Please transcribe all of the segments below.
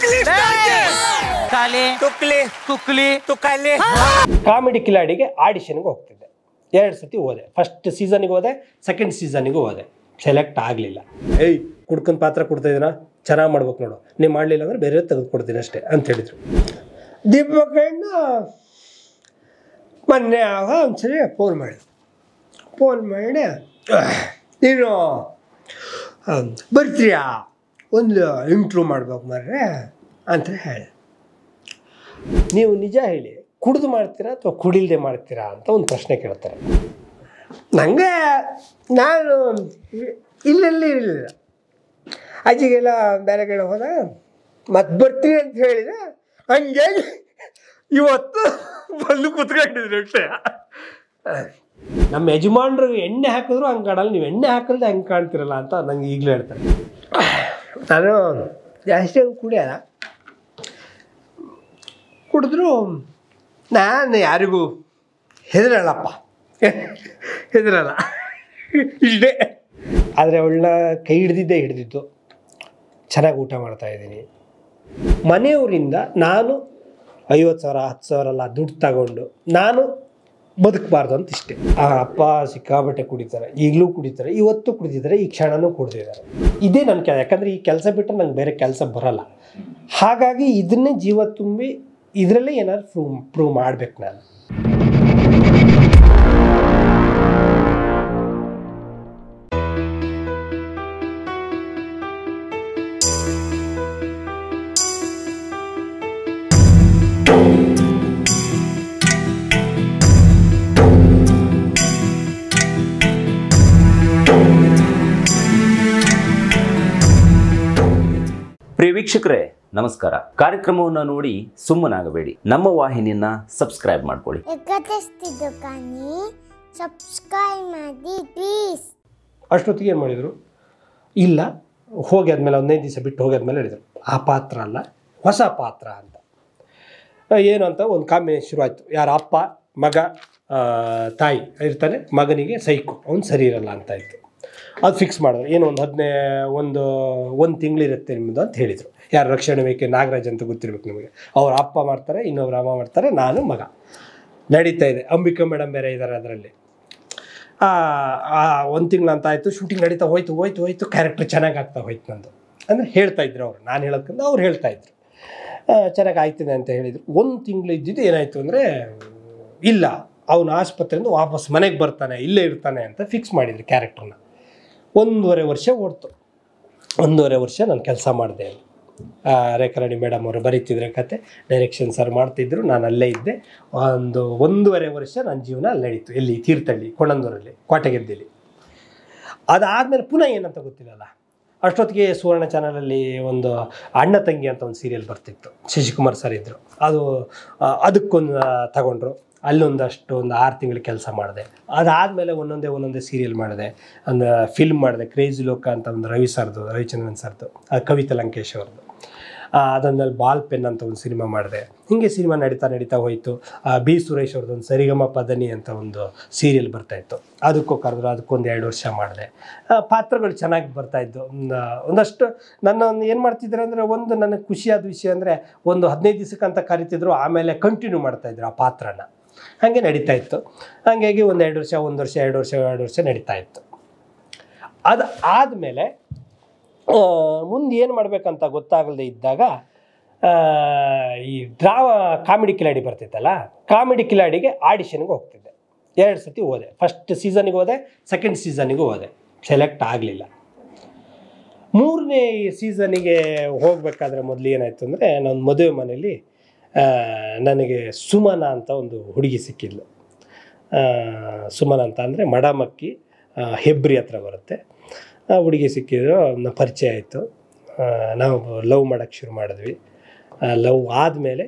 ಕಾಲಿ ತುಕ್ಲಿ ಕುಕ್ಲಿ ತುಕ್ಕಲಿ ಕಾಮಿಡಿ ಕಿಲಾಡಿಗೆ ಆಡಿಷನ್ಗೆ ಹೋಗ್ತಿದ್ದೆ ಎರಡು ಸತಿ ಹೋದೆ ಫಸ್ಟ್ ಸೀಸನ್ಗೆ ಹೋದೆ ಸೆಕೆಂಡ್ ಸೀಸನ್ಗೂ ಹೋದೆ ಸೆಲೆಕ್ಟ್ ಆಗಲಿಲ್ಲ ಏಯ್ ಕುಡ್ಕೊಂಡ್ ಪಾತ್ರ ಕೊಡ್ತಾ ಇದ್ದೀನ ಚೆನ್ನಾಗಿ ಮಾಡ್ಬೇಕು ನೋಡು ನೀವು ಮಾಡಲಿಲ್ಲ ಅಂದ್ರೆ ಬೇರೆ ತೆಗೆದು ಕೊಡ್ತೀನಿ ಅಷ್ಟೇ ಅಂತ ಹೇಳಿದ್ರು ದೀಪಕಣ್ಣ ಮೊನ್ನೆ ಆಗ ಒಂದ್ಸರಿ ಫೋನ್ ಮಾಡಿದ್ರು ಫೋನ್ ಮಾಡಿ ನೀನು ಆ, ಬರ್ತೀಯಾ ಒಂದು ಇಂಟ್ರೂ ಮಾಡ್ಬೇಕು ಮಾರ್ರೆ ಅಂತ ಹೇಳಿ ನೀವು ನಿಜ ಹೇಳಿ ಕುಡಿದು ಮಾಡ್ತೀರಾ ಅಥವಾ ಕುಡಿಲ್ದೆ ಮಾಡ್ತೀರಾ ಅಂತ ಒಂದು ಪ್ರಶ್ನೆ ಕೇಳ್ತಾರೆ ನನಗೆ ನಾನು ಇಲ್ಲೆಲ್ಲಿ ಇರಲಿಲ್ಲ ಅಜ್ಜಿಗೆಲ್ಲ ಬೇರೆ ಕಡೆ ಹೋದ ಮತ್ತೆ ಬರ್ತೀನಿ ಅಂತ ಹೇಳಿದೆ ಹಂಗೆ ಇವತ್ತು ಬಂದು ಕುತ್ಕೊಂಡಿದ್ರು ಅಷ್ಟೇ ನಮ್ಮ ಯಜಮಾನ್ರು ಎಣ್ಣೆ ಹಾಕಿದ್ರು ಹಂಗೆ ಕಾಣಲ್ಲ ನೀವು ಎಣ್ಣೆ ಹಾಕಿದ್ರೆ ಹಂಗೆ ಕಾಣ್ತಿರಲ್ಲ ಅಂತ ನಂಗೆ ಈಗಲೂ ಹೇಳ್ತಾರೆ ನಾನು ಜಾಸ್ತಿ ಹಂಗೆ ಕುಡಿಯಲ್ಲ ಕುಡಿದ್ರು ನಾನು ಯಾರಿಗೂ ಹೆದರಲ್ಲಪ್ಪ ಹೆದರಲ್ಲ ಇಷ್ಟೇ ಆದರೆ ಅವಳನ್ನ ಕೈ ಹಿಡ್ದಿದ್ದೇ ಹಿಡ್ದಿದ್ದು ಚೆನ್ನಾಗಿ ಊಟ ಮಾಡ್ತಾ ಇದ್ದೀನಿ ಮನೆಯವರಿಂದ ನಾನು ಐವತ್ತು ಸಾವಿರ ಹತ್ತು ಸಾವಿರ ಎಲ್ಲ ದುಡ್ಡು ತಗೊಂಡು ನಾನು ಬದುಕಬಾರ್ದು ಅಂತ ಇಷ್ಟೇ ಆ ಅಪ್ಪ ಸಿಕ್ಕಾಬಟ್ಟೆ ಕುಡಿತಾರೆ ಈಗಲೂ ಕುಡಿತಾರೆ ಇವತ್ತು ಕುಡಿದಿದ್ದಾರೆ ಈ ಕ್ಷಣನೂ ಕುಡಿದಿದ್ದಾರೆ ಇದೇ ನನ್ನ ಕೆಲಸ ಯಾಕಂದರೆ ಈ ಕೆಲಸ ಬಿಟ್ಟರೆ ನಂಗೆ ಬೇರೆ ಕೆಲಸ ಬರಲ್ಲ ಹಾಗಾಗಿ ಇದನ್ನೇ ಜೀವ ತುಂಬಿ ಇದರಲ್ಲೇ ಏನಾದ್ರು ಪ್ರೂವ್ ಪ್ರೂವ್ ಮಾಡ್ಬೇಕು ನಾನು ಪ್ರಿಯ ವೀಕ್ಷಕರೇ ನಮಸ್ಕಾರ ಕಾರ್ಯಕ್ರಮವನ್ನು ನೋಡಿ ಸುಮ್ಮನಾಗಬೇಡಿ ನಮ್ಮ ವಾಹಿನಿಯನ್ನ ಸಬ್ಸ್ಕ್ರೈಬ್ ಮಾಡ್ಕೊಳ್ಳಿ ಎಕತೆಸ್ತಿದ್ದು ಕಾನಿ ಸಬ್ಸ್ಕ್ರೈಬ್ ಮಾಡಿ ಪ್ಲೀಸ್ ಅಷ್ಟೊತ್ತಿಗೆ ಏನು ಮಾಡಿದರು ಇಲ್ಲ ಹೋಗಿ ಆದ್ಮೇಲೆ ಒಂದೈದು ದಿವಸ ಬಿಟ್ಟು ಹೋಗಿ ಆದ್ಮೇಲೆ ಹೇಳಿದರು ಆ ಪಾತ್ರ ಅಲ್ಲ ಹೊಸ ಪಾತ್ರ ಅಂತ ಆ, ಏನು ಅಂತ ಒಂದು ಕಾಂಬಿನೇಷನ್ ಶುರು ಆಯಿತು ಯಾರ ಅಪ್ಪ ಮಗ ಆ, ತಾಯಿ ಇರ್ತಾನೆ ಮಗನಿಗೆ ಸೈಕು ಅವ್ನು ಸರಿ ಇರಲ್ಲ ಅಂತ ಇತ್ತು ಅದು ಫಿಕ್ಸ್ ಮಾಡಿದ್ರು ಏನು ಒಂದು ಹದಿನೈ ಒಂದು ಒಂದು ತಿಂಗಳಿರುತ್ತೆ ನಿಮ್ಮದು ಅಂತ ಹೇಳಿದರು ಯಾರು ರಕ್ಷಣೆ ವೇಕೆ ನಾಗರಾಜ್ ಅಂತ ಗೊತ್ತಿರ್ಬೇಕು ನಿಮಗೆ ಅವ್ರ ಅಪ್ಪ ಮಾಡ್ತಾರೆ ಇನ್ನೊಬ್ರು ಅಮ್ಮ ಮಾಡ್ತಾರೆ ನಾನು ಮಗ ನಡೀತಾ ಇದೆ ಅಂಬಿಕಾ ಮೇಡಮ್ ಬೇರೆ ಇದ್ದಾರೆ ಅದರಲ್ಲಿ ಒಂದು ತಿಂಗಳು ಅಂತ ಆಯಿತು ಶೂಟಿಂಗ್ ನಡೀತಾ ಹೋಯ್ತು ಹೋಯ್ತು ಹೋಯ್ತು ಕ್ಯಾರೆಕ್ಟರ್ ಚೆನ್ನಾಗಿ ಆಗ್ತಾ ಹೋಯ್ತು ನಂದು ಅಂದರೆ ಹೇಳ್ತಾ ಇದ್ರು ಅವರು ನಾನು ಹೇಳೋದ್ಕಿಂತ ಅವ್ರು ಹೇಳ್ತಾ ಇದ್ರು ಚೆನ್ನಾಗಿ ಆಯ್ತಿದೆ ಅಂತ ಹೇಳಿದರು ಒಂದು ತಿಂಗಳು ಇದ್ದಿದ್ದು ಏನಾಯಿತು ಅಂದರೆ ಇಲ್ಲ ಅವನು ಆಸ್ಪತ್ರೆಯಿಂದ ವಾಪಸ್ ಮನೆಗೆ ಬರ್ತಾನೆ ಇಲ್ಲೇ ಇರ್ತಾನೆ ಅಂತ ಫಿಕ್ಸ್ ಮಾಡಿದ್ರು ಕ್ಯಾರೆಕ್ಟರ್ನ ಒಂದೂವರೆ ವರ್ಷ ಓಡ್ತು ಒಂದೂವರೆ ವರ್ಷ ನಾನು ಕೆಲಸ ಮಾಡಿದೆ ರೇಖಾರಾಣಿ ಮೇಡಮ್ ಅವರು ಬರೀತಿದ್ರೆ ಕತೆ ಡೈರೆಕ್ಷನ್ ಸರ್ ಮಾಡ್ತಿದ್ರು ನಾನು ಅಲ್ಲೇ ಇದ್ದೆ ಒಂದು ಒಂದೂವರೆ ವರ್ಷ ನನ್ನ ಜೀವನ ಅಲ್ಲಿ ನಡೀತು ಎಲ್ಲಿ ತೀರ್ಥಹಳ್ಳಿ ಕೊಣಂದೂರಲ್ಲಿ ಕೋಟೆಗೆದ್ದಿಲಿ ಅದಾದಮೇಲೆ ಪುನಃ ಏನಂತ ಗೊತ್ತಿಲ್ಲಲ್ಲ ಅಷ್ಟೊತ್ತಿಗೆ ಸುವರ್ಣ ಚಾನಲಲ್ಲಿ ಒಂದು ಅಣ್ಣ ತಂಗಿ ಅಂತ ಒಂದು ಸೀರಿಯಲ್ ಬರ್ತಿತ್ತು ಶಶಿಕುಮಾರ್ ಸರ್ ಇದ್ದರು ಅದು ಆ, ಅದಕ್ಕೊಂದು ತಗೊಂಡ್ರು ಅಲ್ಲೊಂದಷ್ಟು ಒಂದು ಆರು ತಿಂಗಳು ಕೆಲಸ ಮಾಡಿದೆ ಅದಾದಮೇಲೆ ಒಂದೊಂದೇ ಒಂದೊಂದೇ ಸೀರಿಯಲ್ ಮಾಡಿದೆ ಒಂದು ಫಿಲ್ಮ್ ಮಾಡಿದೆ ಕ್ರೇಜಿ ಲೋಕ ಅಂತ ಒಂದು ರವಿ ಸರ್ದು ರವಿಚಂದ್ರನ್ ಸರ್ದು ಅದು ಕವಿತಾ ಲಂಕೇಶ್ ಅವ್ರದ್ದು ಅದಾದ್ಮೇಲೆ ಬಾಲ್ ಪೆನ್ ಅಂತ ಒಂದು ಸಿನಿಮಾ ಮಾಡಿದೆ ಹೀಗೆ ಸಿನಿಮಾ ನಡೀತಾ ನಡೀತಾ ಹೋಯಿತು ಬಿ ಸುರೇಶ್ ಅವ್ರದ್ದು ಒಂದು ಸರಿಗಮ ಪದನಿ ಅಂತ ಒಂದು ಸೀರಿಯಲ್ ಬರ್ತಾಯಿತ್ತು ಅದಕ್ಕೂ ಕರೆದ್ರು ಅದಕ್ಕೊಂದು ಎರಡು ವರ್ಷ ಮಾಡಿದೆ ಪಾತ್ರಗಳು ಚೆನ್ನಾಗಿ ಬರ್ತಾಯಿದ್ದು ಒಂದಷ್ಟು ನನ್ನ ಒಂದು ಏನು ಮಾಡ್ತಿದ್ರು ಅಂದರೆ ಒಂದು ನನಗೆ ಖುಷಿಯಾದ ವಿಷಯ ಅಂದರೆ ಒಂದು ಹದಿನೈದು ದಿವಸಕ್ಕಂತ ಕರಿತಿದ್ರು ಆಮೇಲೆ ಕಂಟಿನ್ಯೂ ಮಾಡ್ತಾಯಿದ್ರು ಆ ಪಾತ್ರನ ಹಾಗೆ ನಡೀತಾ ಇತ್ತು ಹಾಗಾಗಿ ಒಂದು ಎರಡು ವರ್ಷ ಒಂದು ವರ್ಷ ಎರಡು ವರ್ಷ ಎರಡು ವರ್ಷ ನಡೀತಾ ಇತ್ತು ಅದು ಆದಮೇಲೆ ಮುಂದೆ ಏನು ಮಾಡಬೇಕಂತ ಗೊತ್ತಾಗದೆ ಇದ್ದಾಗ ಆ, ಈ ಡ್ರಾಮಾ ಕಾಮಿಡಿ ಕಿಲಾಡಿ ಬರ್ತಿತ್ತಲ್ಲ ಕಾಮಿಡಿ ಕಿಲಾಡಿಗೆ ಆಡಿಷನ್ಗೆ ಹೋಗ್ತಿದ್ದೆ ಎರಡು ಸತಿ ಹೋದೆ ಫಸ್ಟ್ ಸೀಸನ್ಗೆ ಹೋದೆ ಸೆಕೆಂಡ್ ಸೀಸನ್ನಿಗೂ ಹೋದೆ ಸೆಲೆಕ್ಟ್ ಆಗಲಿಲ್ಲ ಮೂರನೇ ಸೀಸನಿಗೆ ಹೋಗಬೇಕಾದ್ರೆ ಮೊದಲು ಏನಾಯಿತು ಅಂದರೆ ನನ್ನ ಮದುವೆ ಮನೆಯಲ್ಲಿ ಆ, ನನಗೆ ಸುಮನ ಅಂತ ಒಂದು ಹುಡುಗಿ ಸಿಕ್ಕಿದ್ಲು ಆ, ಸುಮನ ಅಂತ ಅಂದರೆ ಮಡಮಕ್ಕಿ ಆ, ಹೆಬ್ರಿ ಹತ್ರ ಬರುತ್ತೆ ಆ ಹುಡುಗಿ ಸಿಕ್ಕಿದ್ರು ಅವ್ನ ಪರಿಚಯ ಆಯಿತು ನಾವು ಲವ್ ಮಾಡೋಕ್ಕೆ ಶುರು ಮಾಡಿದ್ವಿ ಲವ್ ಆದಮೇಲೆ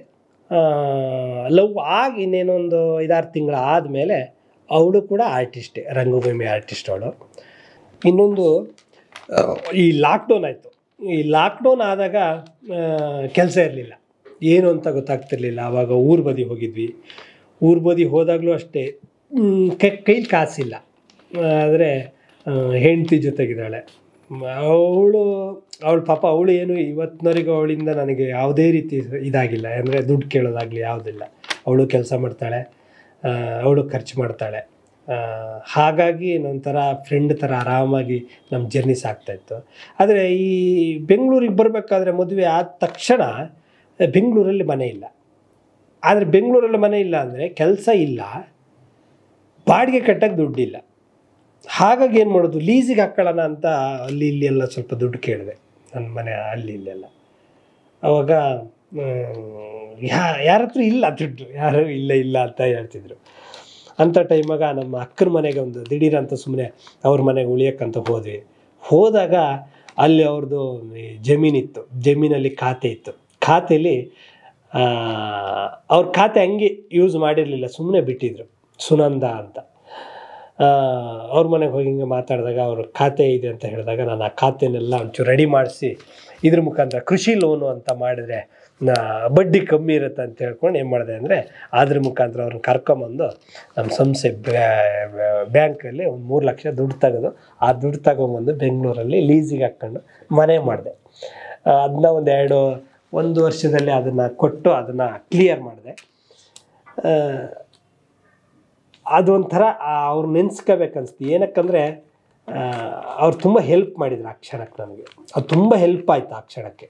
ಲವ್ ಆಗಿ ಇನ್ನೇನೊಂದು ಐದಾರು ತಿಂಗಳು ಆದಮೇಲೆ ಅವಳು ಕೂಡ ಆರ್ಟಿಸ್ಟೇ ರಂಗಭೂಮಿ ಆರ್ಟಿಸ್ಟ್ ಅವಳು ಇನ್ನೊಂದು ಆ, ಈ ಲಾಕ್ಡೌನ್ ಆಯಿತು ಈ ಲಾಕ್ಡೌನ್ ಆದಾಗ ಕೆಲಸ ಇರಲಿಲ್ಲ ಏನು ಅಂತ ಗೊತ್ತಾಗ್ತಿರ್ಲಿಲ್ಲ ಆವಾಗ ಊರು ಬದಿ ಹೋಗಿದ್ವಿ ಊರು ಬದಿ ಹೋದಾಗಲೂ ಅಷ್ಟೇ ಮ್, ಕೈ ಕೈಲಿ ಕಾಸಿಲ್ಲ ಆದರೆ ಹೆಂಡತಿ ಜೊತೆಗಿದ್ದಾಳೆ ಅವಳು ಅವಳು ಪಾಪ ಅವಳು ಏನು ಇವತ್ತಿನವರೆಗೂ ಅವಳಿಂದ ನನಗೆ ಯಾವುದೇ ರೀತಿ ಇದಾಗಿಲ್ಲ ಅಂದರೆ ದುಡ್ಡು ಕೇಳೋದಾಗಲಿ ಯಾವುದಿಲ್ಲ ಅವಳು ಕೆಲಸ ಮಾಡ್ತಾಳೆ ಅವಳು ಖರ್ಚು ಮಾಡ್ತಾಳೆ ಆ, ಹಾಗಾಗಿ ಒಂಥರ ಫ್ರೆಂಡ್ ಥರ ಆರಾಮಾಗಿ ನಮ್ಮ ಜರ್ನಿ ಸಾಗ್ತಾಯಿತ್ತು ಆದರೆ ಈ ಬೆಂಗಳೂರಿಗೆ ಬರಬೇಕಾದ್ರೆ ಮದುವೆ ಆದ ತಕ್ಷಣ ಬೆಂಗಳೂರಲ್ಲಿ ಮನೆ ಇಲ್ಲ ಆದರೆ ಬೆಂಗಳೂರಲ್ಲಿ ಮನೆ ಇಲ್ಲ ಅಂದರೆ ಕೆಲಸ ಇಲ್ಲ ಬಾಡಿಗೆ ಕಟ್ಟಕ್ಕೆ ದುಡ್ಡಿಲ್ಲ ಹಾಗಾಗಿ ಏನು ಮಾಡೋದು ಲೀಸಿಗೆ ಹಾಕ್ಕೊಳ್ಳೋಣ ಅಂತ ಅಲ್ಲಿ ಇಲ್ಲಿ ಎಲ್ಲ ಸ್ವಲ್ಪ ದುಡ್ಡು ಕೇಳಿದೆ ನನ್ನ ಮನೆ ಅಲ್ಲಿ ಇಲ್ಲೆಲ್ಲ ಅವಾಗ ಯಾ ಯಾರ ಹತ್ರ ಇಲ್ಲ ದುಡ್ಡು ಯಾರು ಇಲ್ಲ ಇಲ್ಲ ಅಂತ ಹೇಳ್ತಿದ್ರು ಅಂಥ ಟೈಮಾಗ ನಮ್ಮ ಅಕ್ಕನ ಮನೆಗೆ ಒಂದು ದಿಢೀರ್ ಅಂತ ಸುಮ್ಮನೆ ಅವ್ರ ಮನೆಗೆ ಉಳಿಯೋಕ್ಕಂತ ಹೋದ್ವಿ ಹೋದಾಗ ಅಲ್ಲಿ ಅವ್ರದ್ದು ಈ ಜಮೀನಿತ್ತು ಜಮೀನಲ್ಲಿ ಖಾತೆ ಇತ್ತು ಖಾತೆಯಲ್ಲಿ ಆ, ಅವ್ರ ಖಾತೆ ಹಂಗೆ ಯೂಸ್ ಮಾಡಿರಲಿಲ್ಲ ಸುಮ್ಮನೆ ಬಿಟ್ಟಿದ್ರು ಸುನಂದ ಅಂತ ಆ, ಅವ್ರ ಮನೆಗೆ ಹೋಗಿ ಹಿಂಗೆ ಮಾತಾಡಿದಾಗ ಅವ್ರ ಖಾತೆ ಇದೆ ಅಂತ ಹೇಳಿದಾಗ ನಾನು ಆ ಖಾತೆನೆಲ್ಲ ಒಂಚೂರು ರೆಡಿ ಮಾಡಿಸಿ ಇದ್ರ ಮುಖಾಂತರ ಕೃಷಿ ಲೋನು ಅಂತ ಮಾಡಿದರೆ ಬಡ್ಡಿ ಕಮ್ಮಿ ಇರುತ್ತೆ ಅಂತ ಹೇಳ್ಕೊಂಡು ಏನು ಮಾಡಿದೆ ಅಂದರೆ ಅದ್ರ ಮುಖಾಂತರ ಅವ್ರನ್ನ ಕರ್ಕೊಂಬಂದು ನಮ್ಮ ಸಂಸ್ಥೆ ಬ್ಯಾಂಕಲ್ಲಿ ಒಂದು ಮೂರು ಲಕ್ಷ ದುಡ್ಡು ತೆಗೆದು ಆ ದುಡ್ಡು ತಗೊಂಬಂದು ಬೆಂಗಳೂರಲ್ಲಿ ಲೀಸಿಗೆ ಹಾಕ್ಕೊಂಡು ಮನೆ ಮಾಡಿದೆ ಅದನ್ನ ಒಂದು ಎರಡು ಒಂದು ವರ್ಷದಲ್ಲಿ ಅದನ್ನು ಕೊಟ್ಟು ಅದನ್ನು ಕ್ಲಿಯರ್ ಮಾಡಿದೆ ಅದೊಂಥರ ಅವ್ರು ನೆನೆಸ್ಕೋಬೇಕನ್ಸ್ತು ಏನಕ್ಕಂದರೆ ಅವ್ರು ತುಂಬ ಹೆಲ್ಪ್ ಮಾಡಿದ್ರು ಆ ಕ್ಷಣಕ್ಕೆ ನನಗೆ ಅದು ತುಂಬ ಹೆಲ್ಪ್ ಆಯಿತು ಆ ಕ್ಷಣಕ್ಕೆ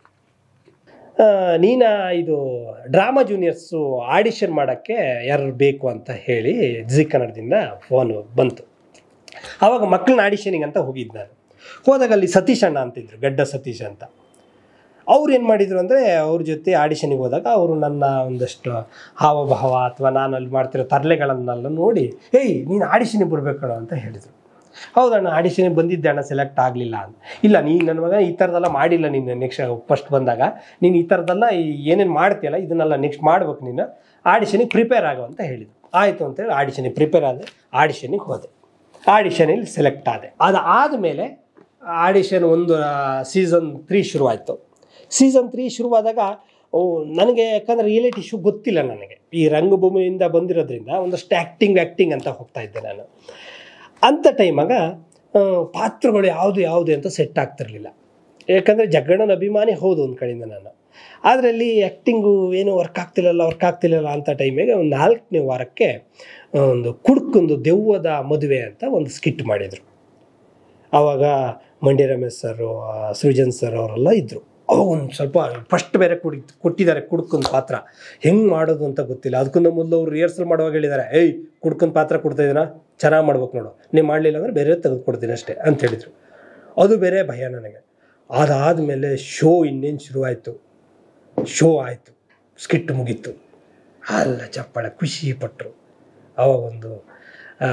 ಆ, ನೀನಾ ಇದು ಡ್ರಾಮಾ ಜೂನಿಯರ್ಸು ಆಡಿಷನ್ ಮಾಡೋಕ್ಕೆ ಯಾರು ಬೇಕು ಅಂತ ಹೇಳಿ ಜಿ ಕನ್ನಡದಿಂದ ಫೋನು ಬಂತು ಆವಾಗ ಮಕ್ಕಳನ್ನ ಆಡಿಷನಿಗೆ ಅಂತ ಹೋಗಿದ್ದು ನಾನು ಹೋದಾಗ ಅಲ್ಲಿ ಸತೀಶ್ ಅಣ್ಣ ಅಂತಿದ್ರು ಗಡ್ಡ ಸತೀಶ್ ಅಂತ ಅವ್ರು ಏನು ಮಾಡಿದರು ಅಂದರೆ ಅವ್ರ ಜೊತೆ ಆಡಿಷನಿಗೆ ಹೋದಾಗ ಅವರು ನನ್ನ ಒಂದಷ್ಟು ಹಾವಭಾವ ಅಥವಾ ನಾನು ಅಲ್ಲಿ ಮಾಡ್ತಿರೋ ತರಲೆಗಳನ್ನೆಲ್ಲ ನೋಡಿ ಏಯ್ ನೀನು ಆಡಿಷನಿಗೆ ಬರ್ಬೇಕಣ ಅಂತ ಹೇಳಿದರು ಹೌದಣ್ಣ ಆಡಿಷನಿಗೆ ಬಂದಿದ್ದೆ ಅಣ್ಣ ಸೆಲೆಕ್ಟ್ ಆಗಲಿಲ್ಲ ಅಂತ ಇಲ್ಲ ನೀನು ನನ್ನ ಮಗ ಈ ಥರದ್ದೆಲ್ಲ ಮಾಡಿಲ್ಲ ನೀನು ನೆಕ್ಸ್ಟ್ ಫಸ್ಟ್ ಬಂದಾಗ ನೀನು ಈ ಥರದ್ದೆಲ್ಲ ಏನೇನು ಮಾಡ್ತೀಯಲ್ಲ ಇದನ್ನೆಲ್ಲ ನೆಕ್ಸ್ಟ್ ಮಾಡ್ಬೇಕು ನೀನು ಆಡಿಷನಿಗೆ ಪ್ರಿಪೇರ್ ಆಗು ಅಂತ ಹೇಳಿದ್ರು ಆಯಿತು ಅಂತೇಳಿ ಆಡಿಷನಿಗೆ ಪ್ರಿಪೇರ್ ಆದೆ ಆಡಿಷನಿಗೆ ಹೋದೆ ಆಡಿಷನಲ್ಲಿ ಸೆಲೆಕ್ಟ್ ಆದೆ ಅದಾದಮೇಲೆ ಆಡಿಷನ್ ಒಂದು ಸೀಸನ್ ತ್ರೀ ಶುರುವಾಯಿತು ಸೀಸನ್ ತ್ರೀ ಶುರುವಾದಾಗ ಓ ನನಗೆ ಯಾಕಂದರೆ ರಿಯಾಲಿಟಿ ಶೋ ಗೊತ್ತಿಲ್ಲ ನನಗೆ ಈ ರಂಗಭೂಮಿಯಿಂದ ಬಂದಿರೋದ್ರಿಂದ ಒಂದಷ್ಟು ಆ್ಯಕ್ಟಿಂಗ್ ಆ್ಯಕ್ಟಿಂಗ್ ಅಂತ ಹೋಗ್ತಾ ಇದ್ದೆ ನಾನು ಅಂಥ ಟೈಮಾಗ ಆ, ಪಾತ್ರಗಳು ಯಾವುದು ಯಾವುದು ಅಂತ ಸೆಟ್ ಆಗ್ತಿರ್ಲಿಲ್ಲ ಯಾಕಂದರೆ ಜಗ್ಗಣ್ಣನ ಅಭಿಮಾನಿ ಹೌದು ಒಂದು ಕಡೆಯಿಂದ ನಾನು ಆದರೆ ಅಲ್ಲಿ ಆ್ಯಕ್ಟಿಂಗು ಏನು ವರ್ಕ್ ಆಗ್ತಿಲ್ಲಲ್ಲ ವರ್ಕ್ ಆಗ್ತಿಲ್ಲಲ್ಲ ಅಂತ ಟೈಮಿಗೆ ಒಂದು ನಾಲ್ಕನೇ ವಾರಕ್ಕೆ ಆ, ಒಂದು ಕುಡ್ಕೊಂದು ದೆವ್ವದ ಮದುವೆ ಅಂತ ಒಂದು ಸ್ಕಿಟ್ ಮಾಡಿದರು ಆವಾಗ ಮಂಡ್ಯ ರಮೇಶ್ ಸರು ಆ, ಸೃಜನ್ ಸರ್ ಅವರೆಲ್ಲ ಇದ್ದರು ಅವಾಗ ಒಂದು ಸ್ವಲ್ಪ ಫಸ್ಟ್ ಬೇರೆ ಕುಡಿ ಕೊಟ್ಟಿದ್ದಾರೆ ಕುಡ್ಕೊಂದು ಪಾತ್ರ ಹೆಂಗೆ ಮಾಡೋದು ಅಂತ ಗೊತ್ತಿಲ್ಲ ಅದಕ್ಕಿಂತ ಮೊದಲು ಅವ್ರು ರಿಹರ್ಸಲ್ ಮಾಡುವಾಗ ಹೇಳಿದ್ದಾರೆ ಏಯ್ ಕುಡ್ಕೊಂದು ಪಾತ್ರ ಕೊಡ್ತಾ ಇದೀನ ಚೆನ್ನಾಗಿ ಮಾಡ್ಬೇಕು ನೋಡು ನೀವು ಮಾಡಲಿಲ್ಲ ಅಂದರೆ ಬೇರೆ ತೆಗೆದುಕೊಡ್ತೀನಿ ಅಷ್ಟೇ ಅಂತ ಹೇಳಿದರು ಅದು ಬೇರೆ ಭಯ ನನಗೆ ಅದಾದಮೇಲೆ ಶೋ ಇನ್ನೇನು ಶುರುವಾಯಿತು ಶೋ ಆಯಿತು ಸ್ಕಿಟ್ ಮುಗೀತು ಅಲ್ಲ ಚಪ್ಪಾಳೆ ಖುಷಿ ಪಟ್ಟರು ಅವಾಗ ಒಂದು ಆ,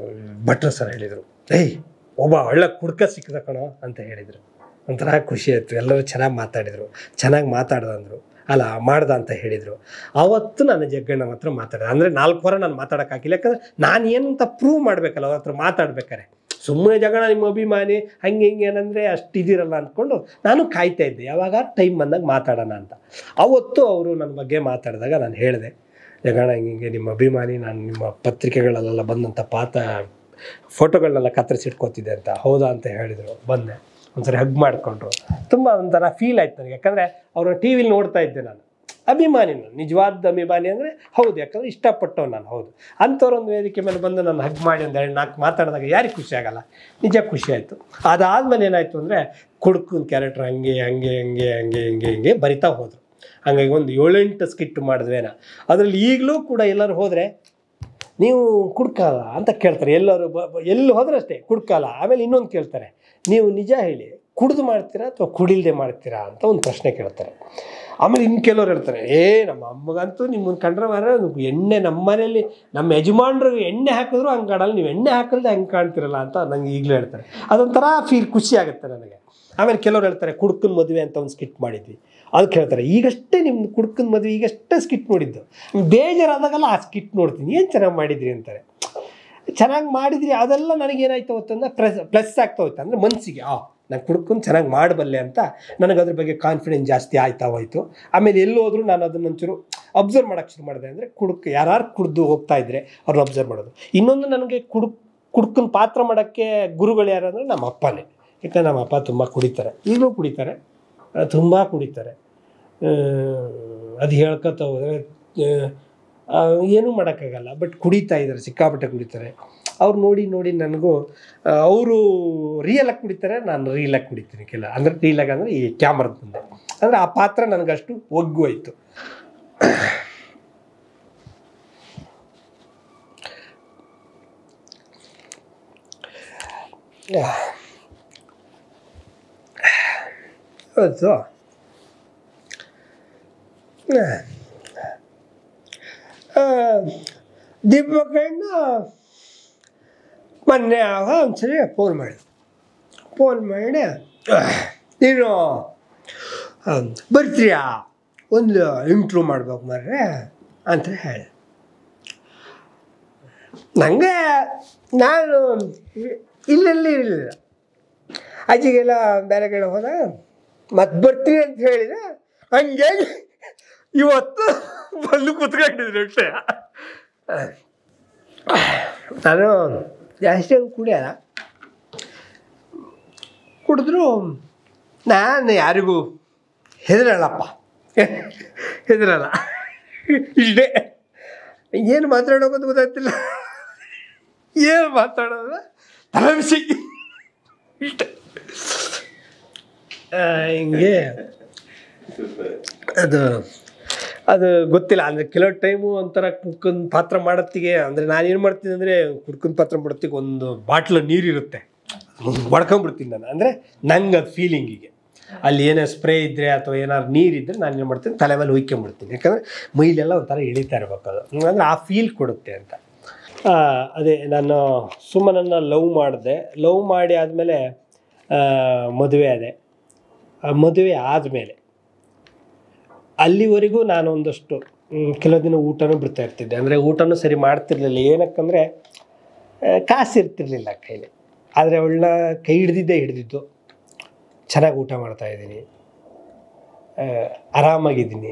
ಭಟ್ರು ಸರ್ ಹೇಳಿದರು ಏಯ್ ಒಬ್ಬ ಒಳ್ಳೆ ಕುಡ್ಕ ಸಿಕ್ಕಿದ ಕಣೋ ಅಂತ ಹೇಳಿದರು ಒಂಥರ ಖುಷಿ ಆಯಿತು ಎಲ್ಲರೂ ಚೆನ್ನಾಗಿ ಮಾತಾಡಿದರು ಚೆನ್ನಾಗಿ ಮಾತಾಡ್ದ ಅಂದರು ಅಲ್ಲ ಮಾಡ್ದ ಅಂತ ಹೇಳಿದರು ಅವತ್ತು ನಾನು ಜಗ್ಗಣ್ಣ ಹತ್ರ ಮಾತಾಡಿದೆ ಅಂದರೆ ನಾಲ್ಕು ವಾರ ನಾನು ಮಾತಾಡೋಕ್ಕಾಗಿಲ್ಲ ಯಾಕಂದ್ರೆ ನಾನು ಏನಂತ ಪ್ರೂವ್ ಮಾಡಬೇಕಲ್ಲ ಅವ್ರ ಹತ್ರ ಮಾತಾಡ್ಬೇಕಾರೆ ಸುಮ್ಮನೆ ಜಗಣ ನಿಮ್ಮ ಅಭಿಮಾನಿ ಹಂಗೆ ಹಿಂಗೆ ಏನಂದರೆ ಅಷ್ಟು ಇದಿರಲ್ಲ ಅಂದ್ಕೊಂಡು ನಾನು ಕಾಯ್ತಾ ಇದ್ದೆ ಯಾವಾಗ ಟೈಮ್ ಬಂದಾಗ ಮಾತಾಡೋಣ ಅಂತ ಅವತ್ತು ಅವರು ನನ್ನ ಬಗ್ಗೆ ಮಾತಾಡಿದಾಗ ನಾನು ಹೇಳಿದೆ ಜಗಣ ಹಿಂಗೆ ಹಿಂಗೆ ನಿಮ್ಮ ಅಭಿಮಾನಿ ನಾನು ನಿಮ್ಮ ಪತ್ರಿಕೆಗಳಲ್ಲೆಲ್ಲ ಬಂದಂಥ ಪಾತ ಫೋಟೋಗಳನ್ನೆಲ್ಲ ಕತ್ತರಿಸಿಟ್ಕೋತಿದ್ದೆ ಅಂತ ಹೌದಾ ಅಂತ ಹೇಳಿದರು ಬಂದೆ ಒಂದ್ಸರಿ ಹಗ್ ಮಾಡಿಕೊಂಡ್ರು ತುಂಬ ಒಂಥರ ಫೀಲ್ ಆಯ್ತು ನನಗೆ ಯಾಕಂದರೆ ಅವ್ರನ್ನ ಟಿ ವಿಲಿ ನೋಡ್ತಾ ಇದ್ದೆ ನಾನು ಅಭಿಮಾನಿ ನಾನು ನಿಜವಾದ ಅಭಿಮಾನಿ ಅಂದರೆ ಹೌದು ಯಾಕಂದರೆ ಇಷ್ಟಪಟ್ಟವ್ ನಾನು ಹೌದು ಅಂಥವ್ರೊಂದು ವೇದಿಕೆ ಮೇಲೆ ಬಂದು ನಾನು ಹಗ್ ಮಾಡಿ ಒಂದು ಎರಡು ನಾಲ್ಕು ಮಾತಾಡಿದಾಗ ಯಾರಿಗೆ ಖುಷಿ ಆಗಲ್ಲ ನಿಜ ಖುಷಿ ಆಯಿತು ಅದಾದಮೇಲೆ ಏನಾಯಿತು ಅಂದರೆ ಕುಡ್ಕನ್ ಕ್ಯಾರೆಕ್ಟರ್ ಹಂಗೆ ಹಂಗೆ ಹಂಗೆ ಹಂಗೆ ಹಿಂಗೆ ಹಿಂಗೆ ಬರಿತಾ ಹೋದರು ಹಂಗಾಗಿ ಒಂದು ಏಳೆಂಟು ಸ್ಕಿಟ್ ಮಾಡಿದ್ವೇನ ಅದರಲ್ಲಿ ಈಗಲೂ ಕೂಡ ಎಲ್ಲರೂ ಹೋದರೆ ನೀವು ಕುಡ್ಕಾಲ ಅಂತ ಕೇಳ್ತಾರೆ ಎಲ್ಲರೂ ಬ ಬ- ಎಲ್ಲಿ ಹೋದ್ರೆ ಅಷ್ಟೇ ಕುಡ್ಕಾಲ ಆಮೇಲೆ ಇನ್ನೊಂದು ಕೇಳ್ತಾರೆ ನೀವು ನಿಜ ಹೇಳಿ ಕುಡಿದು ಮಾಡ್ತೀರಾ ಅಥವಾ ಕುಡಿಲ್ದೆ ಮಾಡ್ತೀರಾ ಅಂತ ಒಂದು ಪ್ರಶ್ನೆ ಕೇಳ್ತಾರೆ ಆಮೇಲೆ ಇನ್ನು ಕೆಲವ್ರು ಹೇಳ್ತಾರೆ ಏ ನಮ್ಮ ಅಮ್ಮಗಂತೂ ನಿಮ್ಮನ್ನು ಕಂಡ್ರೆ ಮಾರ ಎಣ್ಣೆ ನಮ್ಮ ಮನೇಲಿ ನಮ್ಮ ಯಜಮಾನ್ರು ಎಣ್ಣೆ ಹಾಕಿದ್ರು ಹಂಗೆ ಕಾಣಲ್ಲ ನೀವು ಎಣ್ಣೆ ಹಾಕಲ್ದೆ ಹಂಗೆ ಕಾಣ್ತಿರಲ್ಲ ಅಂತ ನಂಗೆ ಈಗಲೂ ಹೇಳ್ತಾರೆ ಅದೊಂಥರ ಫೀಲ್ ಖುಷಿ ಆಗುತ್ತೆ ನನಗೆ ಆಮೇಲೆ ಕೆಲವ್ರು ಹೇಳ್ತಾರೆ ಕುಡ್ಕನ್ ಮದುವೆ ಅಂತ ಒಂದು ಸ್ಕಿಟ್ ಮಾಡಿದ್ವಿ ಅದಕ್ಕೆ ಹೇಳ್ತಾರೆ ಈಗಷ್ಟೇ ನಿಮ್ದು ಕುಡ್ಕನ್ ಮದುವೆ ಈಗಷ್ಟೇ ಸ್ಕಿಟ್ ನೋಡಿದ್ದು ಬೇಜಾರಾದಾಗೆಲ್ಲ ಆ ಸ್ಕಿಟ್ ನೋಡ್ತೀನಿ ಏನು ಚೆನ್ನಾಗಿ ಮಾಡಿದ್ರಿ ಅಂತಾರೆ ಚೆನ್ನಾಗಿ ಮಾಡಿದ್ರಿ ಅದೆಲ್ಲ ನನಗೇನಾಯ್ತು ಅವತ್ತಂದ್ರೆ ಪ್ಲಸ್ ಪ್ಲಸ್ ಆಗ್ತಾ ಹೋಯ್ತು ಅಂದರೆ ಮನಸ್ಸಿಗೆ ಆ ನಾನು ಕುಡ್ಕೊಂಡು ಚೆನ್ನಾಗಿ ಮಾಡಬಲ್ಲೆ ಅಂತ ನನಗೆ ಅದ್ರ ಬಗ್ಗೆ ಕಾನ್ಫಿಡೆನ್ಸ್ ಜಾಸ್ತಿ ಆಯ್ತಾ ಹೋಯ್ತು ಆಮೇಲೆ ಎಲ್ಲಿ ಹೋದ್ರು ನಾನು ಅದನ್ನ ಒಂಚೂರು ಅಬ್ಸರ್ವ್ ಮಾಡೋಕ್ಕೆ ಶುರು ಮಾಡಿದೆ ಅಂದರೆ ಕುಡ್ಕ್ ಯಾರು ಕುಡ್ದು ಹೋಗ್ತಾ ಇದ್ರೆ ಅವ್ರನ್ನ ಅಬ್ಸರ್ವ್ ಮಾಡೋದು ಇನ್ನೊಂದು ನನಗೆ ಕುಡ್ ಕುಡ್ಕನ್ ಪಾತ್ರ ಮಾಡೋಕ್ಕೆ ಗುರುಗಳು ಯಾರು ಅಂದರೆ ನಮ್ಮ ಅಪ್ಪನೇ ಯಾಕಂದ್ರೆ ನಮ್ಮ ಅಪ್ಪ ತುಂಬ ಕುಡಿತಾರೆ ಈಗಲೂ ಕುಡಿತಾರೆ ತುಂಬ ಕುಡಿತಾರೆ ಆ, ಅದು ಹೇಳ್ಕೊತ ಹೋದರೆ ಏನೂ ಮಾಡೋಕ್ಕಾಗಲ್ಲ ಬಟ್ ಕುಡಿತಾ ಇದ್ದಾರೆ ಸಿಕ್ಕಾಪಟ್ಟೆ ಕುಡಿತಾರೆ ಅವ್ರು ನೋಡಿ ನೋಡಿ ನನಗೂ ಅವರು ರಿಯಲಾಗಿ ಕುಡಿತಾರೆ ನಾನು ರೀಲಾಗಿ ಕುಡಿತೀನಿ ಕೆಲ ಅಂದರೆ ರೀಲಾಗಿ ಅಂದರೆ ಈ ಕ್ಯಾಮ್ರದ ಮುಂದೆ ಅಂದರೆ ಆ ಪಾತ್ರ ನನಗಷ್ಟು ಒಗ್ಗು ಆಯಿತು ಹೌದು ದೀಪಕಣ್ಣ ಮೊನ್ನೆ ಆಗ ಒಂದ್ಸರಿ ಫೋನ್ ಮಾಡಿ ಫೋನ್ ಮಾಡಿ ನೀನು ಆ, ಬರ್ತೀಯಾ ಒಂದು ಇಂಟ್ರೂ ಮಾಡ್ಬೇಕು ಮಾರ್ರೆ ಅಂತ ಹೇಳಿ ನನಗೆ ನಾನು ಇಲ್ಲೆಲ್ಲಿ ಇರಲಿಲ್ಲ ಅಜ್ಜಿಗೆಲ್ಲ ಬೇರೆ ಕಡೆ ಹೋದ ಮತ್ತೆ ಬರ್ತೀನಿ ಅಂತ ಹೇಳಿದೆ ಹಂಗೆ ಇವತ್ತು ಬಂದು ಕೂತ್ಕೊಂಡಿದ್ರು ಅಷ್ಟೇ ನಾನು ಜಾಸ್ತಿ ಹಂಗೆ ಕುಡಿಯಲ್ಲ ಕುಡಿದ್ರು ನಾನು ಯಾರಿಗೂ ಹೆದರಲ್ಲಪ್ಪ ಹೆದರಲ್ಲ ಇಷ್ಟೇ ಏನು ಮಾತಾಡೋದು ಗೊತ್ತಾಗ್ತಿಲ್ಲ ಏನು ಮಾತಾಡೋದು ತಲೆಬಿಸಿ ಇಷ್ಟೇ ಆ, ಹಿಂಗೆ ಅದು ಅದು ಗೊತ್ತಿಲ್ಲ ಅಂದರೆ ಕೆಲವು ಟೈಮು ಒಂಥರ ಕುಡ್ಕೊಂಡ್ ಪಾತ್ರ ಮಾಡೋತ್ತಿಗೆ ಅಂದರೆ ನಾನೇನು ಮಾಡ್ತೀನಿ ಅಂದರೆ ಕುಡ್ಕೊಂಡ್ ಪಾತ್ರ ಮಾಡೋತ್ತಿಗೆ ಒಂದು ಬಾಟ್ಲು ನೀರಿರುತ್ತೆ ಹೊಡ್ಕೊಂಬಿಡ್ತೀನಿ ನಾನು ಅಂದರೆ ನಂಗೆ ಅದು ಫೀಲಿಂಗಿಗೆ ಅಲ್ಲಿ ಏನೇ ಸ್ಪ್ರೇ ಇದ್ದರೆ ಅಥವಾ ಏನಾದ್ರು ನೀರಿದ್ದರೆ ನಾನು ಏನು ಮಾಡ್ತೀನಿ ತಲೆ ಮೇಲೆ ಹುಯ್ಕೊಂಬಿಡ್ತೀನಿ ಯಾಕಂದರೆ ಮೈಲೆಲ್ಲ ಒಂಥರ ಇಳಿತಾ ಇರ್ಬೇಕು ಅದು ಅಂದರೆ ಆ ಫೀಲ್ ಕೊಡುತ್ತೆ ಅಂತ ಆ, ಅದೇ ನಾನು ಸುಮ್ಮನನ್ನು ಲವ್ ಮಾಡಿದೆ ಲವ್ ಮಾಡಿ ಆದಮೇಲೆ ಮದುವೆ ಆದೆ ಆ ಮದುವೆ ಆದಮೇಲೆ ಅಲ್ಲಿವರೆಗೂ ನಾನು ಒಂದಷ್ಟು ಮ್, ಕೆಲವು ದಿನ ಊಟನೂ ಬಿಡ್ತಾ ಇರ್ತಿದ್ದೆ ಅಂದರೆ ಊಟನೂ ಸರಿ ಮಾಡ್ತಿರ್ಲಿಲ್ಲ ಏನಕ್ಕಂದರೆ ಕಾಸು ಇರ್ತಿರ್ಲಿಲ್ಲ ಕೈಲಿ ಆದರೆ ಅವಳನ್ನ ಕೈ ಹಿಡ್ದಿದ್ದೇ ಹಿಡ್ದಿದ್ದು ಚೆನ್ನಾಗಿ ಊಟ ಮಾಡ್ತಾ ಇದ್ದೀನಿ ಆರಾಮಾಗಿದ್ದೀನಿ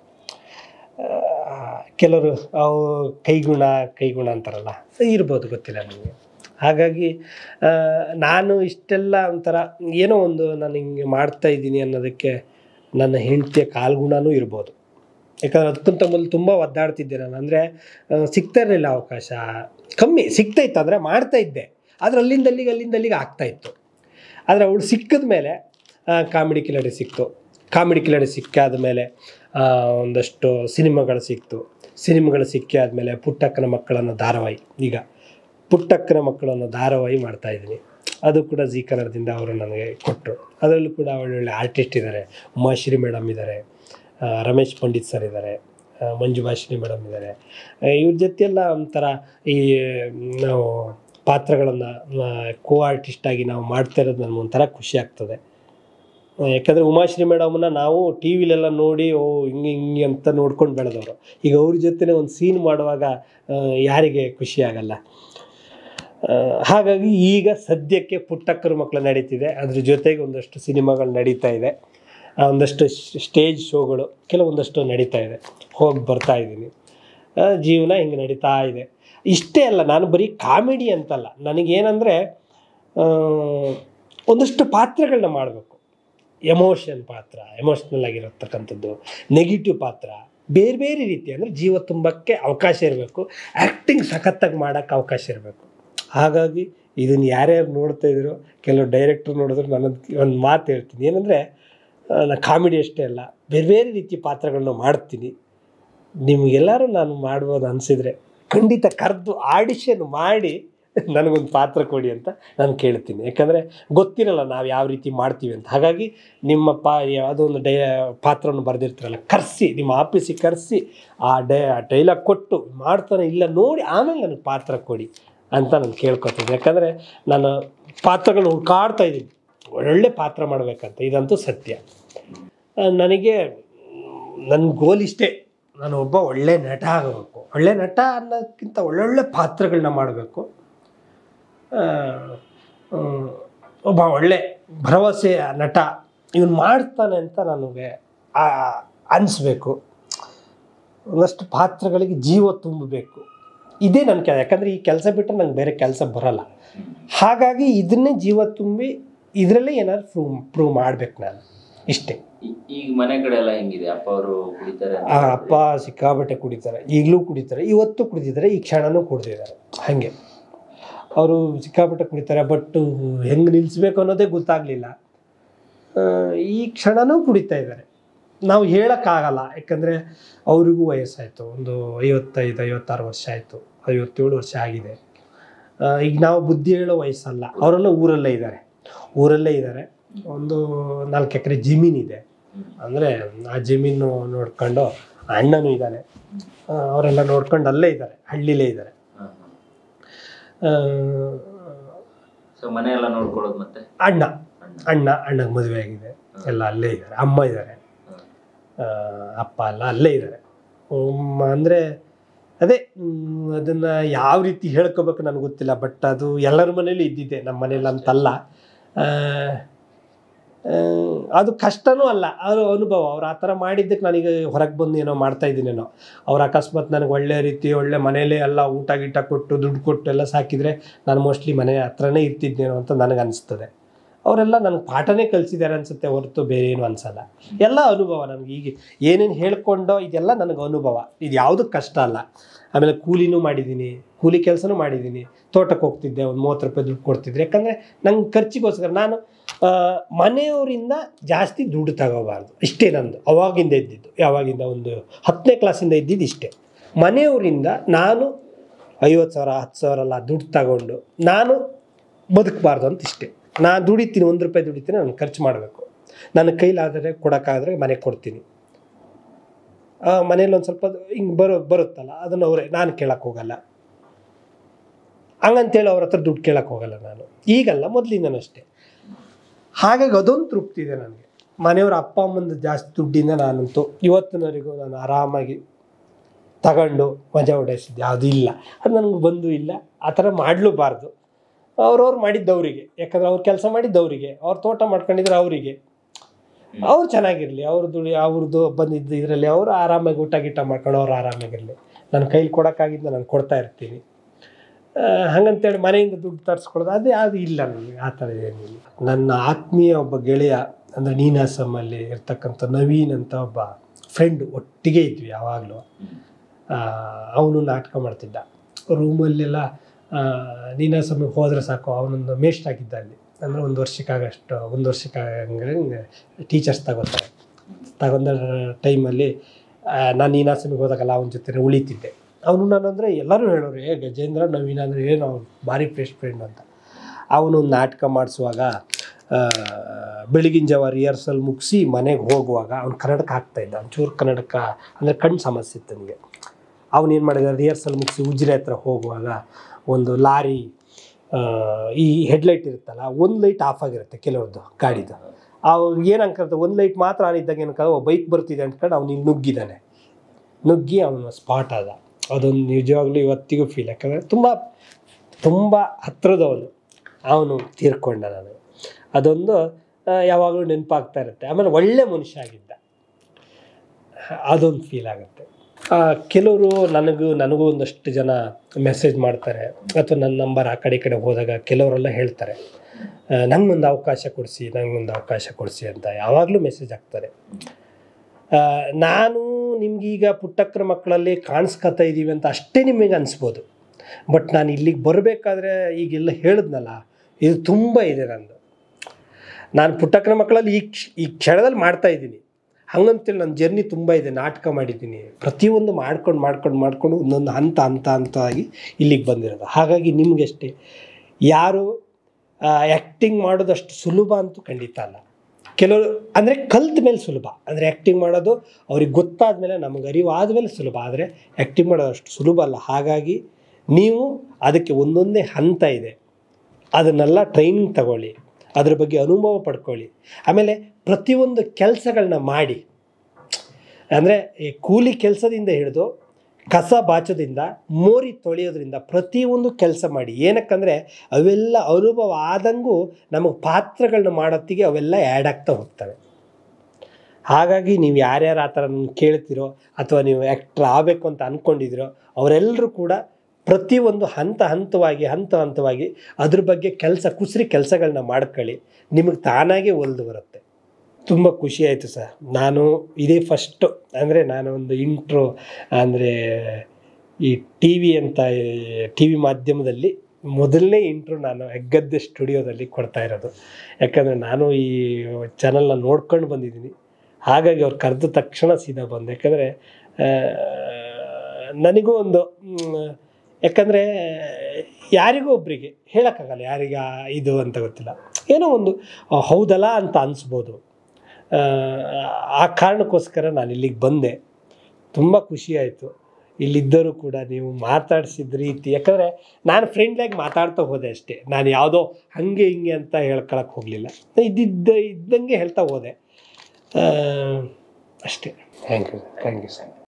ಆ, ಕೆಲವರು ಅವು ಕೈಗುಣ ಕೈಗುಣ ಅಂತಾರಲ್ಲ ಇರ್ಬೋದು ಗೊತ್ತಿಲ್ಲ ನನಗೆ ಹಾಗಾಗಿ ಆ, ನಾನು ಇಷ್ಟೆಲ್ಲ ಒಂಥರ ಏನೋ ಒಂದು ನಾನು ಹಿಂಗೆ ಮಾಡ್ತಾ ಇದ್ದೀನಿ ಅನ್ನೋದಕ್ಕೆ ನನ್ನ ಹೆಂಡತಿಯ ಕಾಲ್ಗುಣನೂ ಇರ್ಬೋದು ಯಾಕಂದ್ರೆ ಅದಕ್ಕಿಂತ ಮೊದಲು ತುಂಬ ಒದ್ದಾಡ್ತಿದ್ದೆ ನಾನು ಅಂದರೆ ಸಿಗ್ತಾ ಇರಲಿಲ್ಲ ಅವಕಾಶ ಕಮ್ಮಿ ಸಿಗ್ತಾ ಇತ್ತು ಅಂದರೆ ಮಾಡ್ತಾ ಇದ್ದೆ ಆದರೆ ಅಲ್ಲಿಂದ ಅಲ್ಲಿಗೆ ಅಲ್ಲಿಂದ ಅಲ್ಲಿಗೆ ಆಗ್ತಾ ಇತ್ತು ಆದರೆ ಅವಳು ಸಿಕ್ಕಿದ ಮೇಲೆ ಕಾಮಿಡಿ ಕಿಲಾಡಿ ಸಿಕ್ತು ಕಾಮಿಡಿ ಕಿಲಾಡಿ ಸಿಕ್ಕಾದ ಮೇಲೆ ಆ, ಒಂದಷ್ಟು ಸಿನಿಮಾಗಳು ಸಿಕ್ತು ಸಿನಿಮಾಗಳು ಸಿಕ್ಕಿ ಆದಮೇಲೆ ಪುಟ್ಟಕ್ಕನ ಮಕ್ಕಳನ್ನು ಧಾರಾವಾಹಿ ಈಗ ಪುಟ್ಟಕ್ಕನ ಮಕ್ಕಳನ್ನು ಧಾರಾವಾಹಿ ಮಾಡ್ತಾ ಇದ್ದೀನಿ ಅದು ಕೂಡ ಜಿ ಕನ್ನಡದಿಂದ ಅವರು ನನಗೆ ಕೊಟ್ಟರು ಅದರಲ್ಲೂ ಕೂಡ ಒಳ್ಳೊಳ್ಳೆ ಆರ್ಟಿಸ್ಟ್ ಇದ್ದಾರೆ ಉಮಾಶ್ರೀ ಮೇಡಮ್ ಇದ್ದಾರೆ ಆ, ರಮೇಶ್ ಪಂಡಿತ್ ಸರ್ ಇದ್ದಾರೆ ಆ, ಮಂಜು ಭಾಷಿಣಿ ಮೇಡಮ್ ಇದ್ದಾರೆ ಆ, ಇವ್ರ ಜೊತೆಯೆಲ್ಲ ಒಂಥರ ಈ ನಾವು ಪಾತ್ರಗಳನ್ನು ಕೋ ಆರ್ಟಿಸ್ಟ್ ಆಗಿ ನಾವು ಮಾಡ್ತಾ ಇರೋದು ನನಗೆ ಒಂಥರ ಖುಷಿ ಆಗ್ತದೆ ಆ, ಯಾಕಂದರೆ ಉಮಾಶ್ರೀ ಮೇಡಮನ್ನ ನಾವು ಟಿ ವಿಲೆಲ್ಲ ನೋಡಿ ಓ ಹಿಂಗೆ ಹಿಂಗೆ ಅಂತ ನೋಡ್ಕೊಂಡು ಬೆಳೆದವರು ಈಗ ಅವ್ರ ಜೊತೆನೇ ಒಂದು ಸೀನ್ ಮಾಡುವಾಗ ಆ, ಯಾರಿಗೆ ಖುಷಿ ಆಗಲ್ಲ ಆ, ಹಾಗಾಗಿ ಈಗ ಸದ್ಯಕ್ಕೆ ಪುಟ್ಟಕ್ಕರ ಮಕ್ಕಳು ನಡೀತಿದೆ ಅದ್ರ ಜೊತೆಗೆ ಒಂದಷ್ಟು ಸಿನಿಮಾಗಳು ನಡೀತಾ ಇದೆ ಆ, ಒಂದಷ್ಟು ಸ್ಟೇಜ್ ಶೋಗಳು ಕೆಲವೊಂದಷ್ಟು ನಡೀತಾ ಇದೆ ಹೋಗಿ ಬರ್ತಾ ಇದ್ದೀನಿ ಆ, ಜೀವನ ಹಿಂಗೆ ನಡೀತಾ ಇದೆ ಇಷ್ಟೇ ಅಲ್ಲ ನಾನು ಬರೀ ಕಾಮಿಡಿ ಅಂತಲ್ಲ ನನಗೇನೆಂದರೆ ಒಂದಷ್ಟು ಪಾತ್ರಗಳನ್ನ ಮಾಡಬೇಕು ಎಮೋಷನ್ ಪಾತ್ರ ಎಮೋಷ್ನಲ್ ಆಗಿರತಕ್ಕಂಥದ್ದು ನೆಗೆಟಿವ್ ಪಾತ್ರ ಬೇರೆ ಬೇರೆ ರೀತಿ ಅಂದರೆ ಜೀವ ತುಂಬಕ್ಕೆ ಅವಕಾಶ ಇರಬೇಕು ಆ್ಯಕ್ಟಿಂಗ್ ಸಖತ್ತಾಗಿ ಮಾಡೋಕ್ಕೆ ಅವಕಾಶ ಇರಬೇಕು ಹಾಗಾಗಿ ಇದನ್ನು ಯಾರ್ಯಾರು ನೋಡ್ತಾ ಇದ್ರು ಕೆಲವು ಡೈರೆಕ್ಟ್ರ್ ನೋಡಿದ್ರು ನನ್ನದು ಒಂದು ಮಾತು ಹೇಳ್ತೀನಿ ಏನಂದರೆ ನಾನು ಕಾಮಿಡಿ ಅಷ್ಟೇ ಅಲ್ಲ ಬೇರೆ ಬೇರೆ ರೀತಿಯ ಪಾತ್ರಗಳನ್ನ ಮಾಡ್ತೀನಿ ನಿಮಗೆಲ್ಲರೂ ನಾನು ಮಾಡ್ಬೋದು ಅನಿಸಿದರೆ ಖಂಡಿತ ಕರೆದು ಆಡಿಷನ್ ಮಾಡಿ ನನಗೊಂದು ಪಾತ್ರ ಕೊಡಿ ಅಂತ ನಾನು ಕೇಳ್ತೀನಿ ಯಾಕಂದರೆ ಗೊತ್ತಿರಲ್ಲ ನಾವು ಯಾವ ರೀತಿ ಮಾಡ್ತೀವಿ ಅಂತ ಹಾಗಾಗಿ ನಿಮ್ಮ ಪಾ ಯಾವುದೋ ಒಂದು ಡೈ ಪಾತ್ರವನ್ನು ಬರೆದಿರ್ತಾರಲ್ಲ ಕರೆಸಿ ನಿಮ್ಮ ಆಫೀಸಿಗೆ ಕರೆಸಿ ಆ ಡೈ ಆ ಡೈಲಾಗ್ ಕೊಟ್ಟು ಮಾಡ್ತಾನೆ ಇಲ್ಲ ನೋಡಿ ಆಮೇಲೆ ನನಗೆ ಪಾತ್ರ ಕೊಡಿ ಅಂತ ನಾನು ಕೇಳ್ಕೊತೀನಿ ಯಾಕಂದರೆ ನಾನು ಪಾತ್ರಗಳನ್ನ ಹುಡ್ಕಾಡ್ತಾ ಇದ್ದೀನಿ ಒಳ್ಳೆ ಪಾತ್ರ ಮಾಡಬೇಕಂತ ಇದಂತೂ ಸತ್ಯ ಆ, ನನಗೆ ನನ್ನ ಗೋಲ್ ಇಷ್ಟೇ ನಾನು ಒಬ್ಬ ಒಳ್ಳೆ ನಟ ಆಗಬೇಕು ಒಳ್ಳೆ ನಟ ಅನ್ನೋದಕ್ಕಿಂತ ಒಳ್ಳೊಳ್ಳೆ ಪಾತ್ರಗಳನ್ನ ಮಾಡಬೇಕು ಒಬ್ಬ ಒಳ್ಳೆ ಭರವಸೆಯ ನಟ ಇವನು ಮಾಡ್ತಾನೆ ಅಂತ ನನಗೆ ಅನಿಸ್ಬೇಕು ಒಂದಷ್ಟು ಪಾತ್ರಗಳಿಗೆ ಜೀವ ತುಂಬಬೇಕು ಇದೇ ನನ್ನ ಕೆಲಸ ಯಾಕಂದರೆ ಈ ಕೆಲಸ ಬಿಟ್ಟರೆ ನಂಗೆ ಬೇರೆ ಕೆಲಸ ಬರಲ್ಲ ಹಾಗಾಗಿ ಇದನ್ನೇ ಜೀವ ತುಂಬಿ ಇದರಲ್ಲೇ ಏನಾದ್ರು ಪ್ರೂವ್ ಪ್ರೂವ್ ಮಾಡ್ಬೇಕು ನಾನು ಇಷ್ಟೇ ಈ- ಈಗ ಮನೆ ಕಡೆ ಎಲ್ಲ ಹೆಂಗಿದೆ ಅಪ್ಪ ಅವರು ಕುಡಿತಾರೆ ಅಂತ ಆ ಅಪ್ಪ ಸಿಕ್ಕಾಬಟ್ಟೆ ಕುಡಿತಾರೆ ಈಗಲೂ ಕುಡಿತಾರೆ ಇವತ್ತು ಕುಡಿದಿದ್ದಾರೆ ಈ ಕ್ಷಣನೂ ಕುಡಿದಿದ್ದಾರೆ ಹಾಗೆ ಅವರು ಸಿಕ್ಕಾಪಟ್ಟೆ ಕುಡಿತಾರೆ ಬಟ್ ಹೆಂಗೆ ನಿಲ್ಲಿಸ್ಬೇಕು ಅನ್ನೋದೇ ಗೊತ್ತಾಗಲಿಲ್ಲ ಈ ಕ್ಷಣನೂ ಕುಡಿತಾ ಇದ್ದಾರೆ ನಾವು ಹೇಳೋಕ್ಕಾಗಲ್ಲ ಯಾಕಂದರೆ ಅವರಿಗೂ ವಯಸ್ಸಾಯಿತು ಒಂದು ಐವತ್ತೈದು ಐವತ್ತಾರು ವರ್ಷ ಆಯಿತು ಐವತ್ತೇಳು ವರ್ಷ ಆಗಿದೆ ಆ, ಈಗ ನಾವು ಬುದ್ಧಿ ಹೇಳೋ ವಯಸ್ಸಲ್ಲ ಅವರೆಲ್ಲ ಊರಲ್ಲೇ ಇದ್ದಾರೆ ಊರಲ್ಲೇ ಇದ್ದಾರೆ ಒಂದು ನಾಲ್ಕು ಎಕರೆ ಜಮೀನಿದೆ ಅಂದರೆ ಆ ಜಮೀನು ನೋಡ್ಕೊಂಡು ಅಣ್ಣನೂ ಇದ್ದಾನೆ ಆ, ಅವರೆಲ್ಲ ನೋಡ್ಕೊಂಡು ಅಲ್ಲೇ ಇದ್ದಾರೆ ಹಳ್ಳಿಲೇ ಇದ್ದಾರೆ ಸೊ ಮನೆ ಎಲ್ಲ ನೋಡ್ಕೊಳ್ಳೋದು ಮತ್ತೆ ಅಣ್ಣ ಅಣ್ಣ ಅಣ್ಣಗೆ ಮದುವೆ ಆಗಿದೆ ಎಲ್ಲ ಅಲ್ಲೇ ಇದ್ದಾರೆ ಅಮ್ಮ ಇದ್ದಾರೆ ಆ, ಅಪ್ಪ ಎಲ್ಲ ಅಲ್ಲೇ ಇದ್ದಾರೆ ಅಂದರೆ ಅದೇ ಮ್, ಅದನ್ನ ಯಾವ ರೀತಿ ಹೇಳ್ಕೋಬೇಕು ನನಗೆ ಗೊತ್ತಿಲ್ಲ ಬಟ್ ಅದು ಎಲ್ಲರ ಮನೇಲಿ ಇದ್ದಿದೆ ನಮ್ಮ ಮನೇಲಿ ಅಂತಲ್ಲ ಆ, ಆ, ಅದು ಕಷ್ಟನೂ ಅಲ್ಲ ಅದು ಅನುಭವ ಅವ್ರು ಆ ಥರ ಮಾಡಿದ್ದಕ್ಕೆ ನನಗೆ ಹೊರಗೆ ಬಂದು ಏನೋ ಮಾಡ್ತಾ ಇದ್ದೀನೇನೋ ಅವ್ರು ಅಕಸ್ಮಾತ್ ನನಗೆ ಒಳ್ಳೆ ರೀತಿ ಒಳ್ಳೆ ಮನೇಲಿ ಎಲ್ಲ ಊಟ ಗೀಟ ಕೊಟ್ಟು ದುಡ್ಡು ಕೊಟ್ಟು ಎಲ್ಲ ಸಾಕಿದರೆ ನಾನು ಮೋಸ್ಟ್ಲಿ ಮನೆ ಹತ್ರನೇ ಇರ್ತಿದ್ದೇನೋ ಅಂತ ನನಗೆ ಅನಿಸ್ತದೆ ಅವರೆಲ್ಲ ನನಗೆ ಪಾಠನೇ ಕಲಿಸಿದ್ದಾರೆ ಅನ್ಸುತ್ತೆ ಹೊರತು ಬೇರೆ ಏನು ಅನ್ಸಲ್ಲ ಎಲ್ಲ ಅನುಭವ ನನಗೆ ಈಗ ಏನೇನು ಹೇಳ್ಕೊಂಡೋ ಇದೆಲ್ಲ ನನಗೆ ಅನುಭವ ಇದು ಯಾವುದೂ ಕಷ್ಟ ಅಲ್ಲ ಆಮೇಲೆ ಕೂಲಿನೂ ಮಾಡಿದ್ದೀನಿ ಕೂಲಿ ಕೆಲಸನೂ ಮಾಡಿದ್ದೀನಿ ತೋಟಕ್ಕೆ ಹೋಗ್ತಿದ್ದೆ ಒಂದು ಮೂವತ್ತು ರೂಪಾಯಿ ದುಡ್ಡು ಕೊಡ್ತಿದ್ದೆ ಯಾಕಂದರೆ ನಂಗೆ ಖರ್ಚಿಗೋಸ್ಕರ ನಾನು ಆ, ಮನೆಯವರಿಂದ ಜಾಸ್ತಿ ದುಡ್ಡು ತಗೋಬಾರ್ದು ಇಷ್ಟೇ ನಂದು ಅವಾಗಿಂದ ಇದ್ದಿದ್ದು ಯಾವಾಗಿಂದ ಒಂದು ಹತ್ತನೇ ಕ್ಲಾಸಿಂದ ಇದ್ದಿದ್ದು ಇಷ್ಟೇ ಮನೆಯವರಿಂದ ನಾನು ಐವತ್ತು ಸಾವಿರ ಹತ್ತು ಸಾವಿರ ಎಲ್ಲ ದುಡ್ಡು ತಗೊಂಡು ನಾನು ಬದುಕಬಾರ್ದು ಅಂತ ಇಷ್ಟೇ ನಾನು ದುಡಿತೀನಿ ಒಂದು ರೂಪಾಯಿ ದುಡಿತೀನಿ ನಾನು ಖರ್ಚು ಮಾಡಬೇಕು ನನ್ನ ಕೈಲಾದರೆ ಕೊಡೋಕ್ಕಾದ್ರೆ ಮನೆಗೆ ಕೊಡ್ತೀನಿ ಮನೇಲಿ ಒಂದು ಸ್ವಲ್ಪ ಹಿಂಗೆ ಬರೋ ಬರುತ್ತಲ್ಲ ಅದನ್ನು ಅವರೇ ನಾನು ಕೇಳಕ್ಕೆ ಹೋಗಲ್ಲ ಹಂಗಂತೇಳಿ ಅವ್ರ ಹತ್ರ ದುಡ್ಡು ಕೇಳಕ್ಕೆ ಹೋಗಲ್ಲ ನಾನು ಈಗಲ್ಲ ಮೊದಲಿಂದನೂ ಅಷ್ಟೇ ಹಾಗಾಗಿ ಅದೊಂದು ತೃಪ್ತಿ ಇದೆ ನನಗೆ ಮನೆಯವ್ರ ಅಪ್ಪ ಅಮ್ಮಂದು ಜಾಸ್ತಿ ದುಡ್ಡಿಂದ ನಾನಂತೂ ಇವತ್ತಿನವರೆಗೂ ನಾನು ಆರಾಮಾಗಿ ತಗೊಂಡು ಮಜಾ ಹೊಡೆಸಿದ್ದೆ ಅದು ಇಲ್ಲ ಅದು ನನಗೆ ಬಂದು ಇಲ್ಲ ಆ ಥರ ಮಾಡಲೂಬಾರ್ದು ಅವ್ರವ್ರು ಮಾಡಿದ್ದವರಿಗೆ ಯಾಕಂದ್ರೆ ಅವ್ರು ಕೆಲಸ ಮಾಡಿದ್ದವರಿಗೆ ಅವ್ರು ತೋಟ ಮಾಡ್ಕೊಂಡಿದ್ರೆ ಅವರಿಗೆ ಅವ್ರು ಚೆನ್ನಾಗಿರಲಿ ಅವ್ರ ದುಡಿ ಅವ್ರದ್ದು ಬಂದಿದ್ದು ಇದರಲ್ಲಿ ಅವರು ಆರಾಮಾಗಿ ಊಟ ಗೀಟ ಮಾಡ್ಕೊಂಡು ಅವ್ರು ಆರಾಮಾಗಿರಲಿ ನನ್ನ ಕೈಲಿ ಕೊಡೋಕ್ಕಾಗಿದ್ದು ನಾನು ಕೊಡ್ತಾ ಇರ್ತೀನಿ ಆ, ಹಂಗಂತೇಳಿ ಮನೆಯಿಂದ ದುಡ್ಡು ತರಿಸ್ಕೊಡೋದು ಅದು ಅದು ಇಲ್ಲ ನನಗೆ ಆ ಥರ ಏನಿಲ್ಲ ನನ್ನ ಆತ್ಮೀಯ ಒಬ್ಬ ಗೆಳೆಯ ಅಂದರೆ ನೀನಾಸಮಲ್ಲಿ ಇರ್ತಕ್ಕಂಥ ನವೀನ್ ಅಂತ ಒಬ್ಬ ಫ್ರೆಂಡ್ ಒಟ್ಟಿಗೆ ಇದ್ವಿ ಯಾವಾಗಲೂ ಅವನು ನಾಟಕ ಮಾಡ್ತಿದ್ದ ರೂಮಲ್ಲೆಲ್ಲ ನೀನಾಸಮಿಗೆ ಹೋದರೆ ಸಾಕು ಅವನೊಂದು ಮೇಸ್ಟ್ ಆಗಿದ್ದ ಅಲ್ಲಿ ಅಂದರೆ ಒಂದು ವರ್ಷಕ್ಕಾಗಷ್ಟು ಒಂದು ವರ್ಷಕ್ಕಾಗಂಗೆ ಟೀಚರ್ಸ್ ತಗೋತಾರೆ ತಗೊಂಡ ಟೈಮಲ್ಲಿ ನಾನು ನೀನಾಸಮಿಗೆ ಹೋದಾಗಲ್ಲ ಅವನ ಜೊತೆ ಉಳಿತಿದ್ದೆ ಅವನು ನಾನು ಅಂದರೆ ಎಲ್ಲರೂ ಹೇಳೋರು ಏ ಗಜೇಂದ್ರ ನವೀನ ಅಂದರೆ ಏನು ಅವ್ನು ಭಾರಿ ಬೆಸ್ಟ್ ಫ್ರೆಂಡ್ ಅಂತ ಅವನು ಒಂದು ನಾಟಕ ಮಾಡಿಸುವಾಗ ಆ, ಬೆಳಗಿನ ಜಾವ ರಿಹರ್ಸಲ್ ಮುಗಿಸಿ ಮನೆಗೆ ಹೋಗುವಾಗ ಅವ್ನು ಕನ್ನಡಕ ಹಾಕ್ತಾಯಿದ್ದ ಒಂಚೂರು ಕನ್ನಡಕ ಅಂದರೆ ಕಣ್ಣು ಸಮಸ್ಯೆ ಇತ್ತು ನನಗೆ ಅವನೇನು ಮಾಡಿದ ರಿಹರ್ಸಲ್ ಮುಗಿಸಿ ಉಜಿರೆ ಹತ್ರ ಹೋಗುವಾಗ ಒಂದು ಲಾರಿ ಆ, ಈ ಹೆಡ್ಲೈಟ್ ಇರುತ್ತಲ್ಲ ಒಂದು ಲೈಟ್ ಆಫ್ ಆಗಿರುತ್ತೆ ಕೆಲವ್ರದ್ದು ಗಾಡಿದು ಅವ್ರಿಗೆ ಏನು ಅನ್ಕೊಳ್ತಾರೆ ಒಂದು ಲೈಟ್ ಮಾತ್ರ ಆನ್ ಇದ್ದಾಗ ಏನಕ್ಕ ಬೈಕ್ ಬರ್ತಿದೆ ಅಂದ್ಕೊಂಡು ಅವ್ನು ಇಲ್ಲಿ ನುಗ್ಗಿದ್ದಾನೆ ನುಗ್ಗಿ ಅವನು ಸ್ಪಾಟ್ ಆದ ಅದೊಂದು ನಿಜವಾಗ್ಲೂ ಇವತ್ತಿಗೂ ಫೀಲ್ ಯಾಕಂದರೆ ತುಂಬ ತುಂಬ ಹತ್ರದವನು ಅವನು ತೀರ್ಕೊಂಡ ನಾನು ಅದೊಂದು ಆ, ಯಾವಾಗಲೂ ನೆನಪಾಗ್ತಾ ಇರುತ್ತೆ ಆಮೇಲೆ ಒಳ್ಳೆ ಮನುಷ್ಯ ಆಗಿದ್ದ ಅದೊಂದು ಫೀಲ್ ಆಗುತ್ತೆ ಆ, ಕೆಲವರು ನನಗೂ ನನಗೂ ಒಂದಷ್ಟು ಜನ ಮೆಸೇಜ್ ಮಾಡ್ತಾರೆ ಅಥವಾ ನನ್ನ ನಂಬರ್ ಆ ಕಡೆ ಈ ಕಡೆ ಹೋದಾಗ ಕೆಲವರೆಲ್ಲ ಹೇಳ್ತಾರೆ ಆ, ನಂಗೊಂದು ಅವಕಾಶ ಕೊಡಿಸಿ ನಂಗೊಂದು ಅವಕಾಶ ಕೊಡಿಸಿ ಅಂತ ಯಾವಾಗಲೂ ಮೆಸೇಜ್ ಆಗ್ತಾರೆ ಆ, ನಾನು ನಿಮ್ಗೀಗ ಪುಟ್ಟಕ್ಕರ ಮಕ್ಕಳಲ್ಲಿ ಕಾಣಿಸ್ಕೊತಾ ಇದ್ದೀವಿ ಅಂತ ಅಷ್ಟೇ ನಿಮಗೆ ಅನಿಸ್ಬೋದು ಬಟ್ ನಾನು ಇಲ್ಲಿಗೆ ಬರಬೇಕಾದ್ರೆ ಈಗೆಲ್ಲ ಹೇಳಿದ್ನಲ್ಲ ಇದು ತುಂಬ ಇದೆ ನಂದು ನಾನು ಪುಟ್ಟಕ್ಕರ ಮಕ್ಕಳಲ್ಲಿ ಈ ಕ್ಷ ಈ ಕ್ಷಣದಲ್ಲಿ ಮಾಡ್ತಾ ಇದ್ದೀನಿ ಹಂಗಂತೇಳಿ ನನ್ನ ಜರ್ನಿ ತುಂಬ ಇದೆ ನಾಟಕ ಮಾಡಿದ್ದೀನಿ ಪ್ರತಿಯೊಂದು ಮಾಡ್ಕೊಂಡು ಮಾಡ್ಕೊಂಡು ಮಾಡ್ಕೊಂಡು ಒಂದೊಂದು ಹಂತ ಹಂತ ಹಂತ ಆಗಿ ಇಲ್ಲಿಗೆ ಬಂದಿರೋದು ಹಾಗಾಗಿ ನಿಮಗೆಷ್ಟೇ ಯಾರು ಆ್ಯಕ್ಟಿಂಗ್ ಮಾಡೋದಷ್ಟು ಸುಲಭ ಅಂತೂ ಖಂಡಿತ ಅಲ್ಲ ಕೆಲವರು ಅಂದರೆ ಕಲ್ತ ಮೇಲೆ ಸುಲಭ ಅಂದರೆ ಆ್ಯಕ್ಟಿಂಗ್ ಮಾಡೋದು ಅವ್ರಿಗೆ ಗೊತ್ತಾದ ಮೇಲೆ ನಮಗೆ ಅರಿವು ಆದಮೇಲೆ ಸುಲಭ ಆದರೆ ಆ್ಯಕ್ಟಿಂಗ್ ಮಾಡೋದು ಅಷ್ಟು ಸುಲಭ ಅಲ್ಲ ಹಾಗಾಗಿ ನೀವು ಅದಕ್ಕೆ ಒಂದೊಂದೇ ಹಂತ ಇದೆ ಅದನ್ನೆಲ್ಲ ಟ್ರೈನಿಂಗ್ ತಗೊಳ್ಳಿ ಅದ್ರ ಬಗ್ಗೆ ಅನುಭವ ಪಡ್ಕೊಳ್ಳಿ ಆಮೇಲೆ ಪ್ರತಿಯೊಂದು ಕೆಲಸಗಳನ್ನ ಮಾಡಿ ಅಂದರೆ ಈ ಕೂಲಿ ಕೆಲಸದಿಂದ ಹಿಡಿದು ಕಸ ಬಾಚೋದ್ರಿಂದ ಮೋರಿ ತೊಳೆಯೋದ್ರಿಂದ ಪ್ರತಿಯೊಂದು ಕೆಲಸ ಮಾಡಿ ಏನಕ್ಕಂದರೆ ಅವೆಲ್ಲ ಅನುಭವ ಆದಂಗೂ ನಮಗೆ ಪಾತ್ರಗಳನ್ನ ಮಾಡೋತ್ತಿಗೆ ಅವೆಲ್ಲ ಆ್ಯಡ್ ಆಗ್ತಾ ಹೋಗ್ತವೆ ಹಾಗಾಗಿ ನೀವು ಯಾರ್ಯಾರು ಆ ಥರ ಕೇಳ್ತಿರೋ ಅಥವಾ ನೀವು ಆ್ಯಕ್ಟ್ರ್ ಆಗಬೇಕು ಅಂತ ಅಂದ್ಕೊಂಡಿದ್ದೀರೋ ಅವರೆಲ್ಲರೂ ಕೂಡ ಪ್ರತಿಯೊಂದು ಹಂತ ಹಂತವಾಗಿ ಹಂತ ಹಂತವಾಗಿ ಅದ್ರ ಬಗ್ಗೆ ಕೆಲಸ ಕುಸ್ರಿ ಕೆಲಸಗಳನ್ನ ಮಾಡ್ಕೊಳ್ಳಿ ನಿಮಗೆ ತಾನಾಗೆ ಒಲ್ದು ಬರುತ್ತೆ ತುಂಬ ಖುಷಿ ಆಯಿತು ಸರ್ ನಾನು ಇದೇ ಫಸ್ಟು ಅಂದರೆ ನಾನು ಒಂದು ಇಂಟ್ರೋ ಅಂದರೆ ಈ ಟಿ ವಿ ಅಂತ ಟಿ ವಿ ಮಾಧ್ಯಮದಲ್ಲಿ ಮೊದಲನೇ ಇಂಟ್ರೋ ನಾನು ಹೆಗ್ಗದ್ದೆ ಸ್ಟುಡಿಯೋದಲ್ಲಿ ಕೊಡ್ತಾ ಇರೋದು ಯಾಕಂದರೆ ನಾನು ಈ ಚಾನಲ್ನ ನೋಡ್ಕೊಂಡು ಬಂದಿದ್ದೀನಿ ಹಾಗಾಗಿ ಅವ್ರು ಕರೆದ ತಕ್ಷಣ ಸೀದಾ ಬಂದೆ ಯಾಕಂದರೆ ನನಗೂ ಒಂದು ಮ್, ಯಾಕಂದರೆ ಯಾರಿಗೂ ಒಬ್ಬರಿಗೆ ಹೇಳೋಕ್ಕಾಗಲ್ಲ ಯಾರಿಗ ಇದು ಅಂತ ಗೊತ್ತಿಲ್ಲ ಏನೋ ಒಂದು ಆ, ಹೌದಲ್ಲ ಅಂತ ಅನಿಸ್ಬೋದು ಆ, ಆ ಕಾರಣಕ್ಕೋಸ್ಕರ ನಾನು ಇಲ್ಲಿಗೆ ಬಂದೆ ತುಂಬ ಖುಷಿ ಆಯಿತು ಇಲ್ಲಿದ್ದರೂ ಕೂಡ ನೀವು ಮಾತಾಡಿಸಿದ ರೀತಿ ಯಾಕಂದರೆ ನಾನು ಫ್ರೆಂಡ್ಲಾಗಿ ಮಾತಾಡ್ತಾ ಹೋದೆ ಅಷ್ಟೇ ನಾನು ಯಾವುದೋ ಹಾಗೆ ಹಿಂಗೆ ಅಂತ ಹೇಳ್ಕೊಳಕ್ಕೆ ಹೋಗಲಿಲ್ಲ ಇದ್ದಿದ್ದ ಇದ್ದಂಗೆ ಹೇಳ್ತಾ ಹೋದೆ ಆ, ಅಷ್ಟೇ thank you thank you sir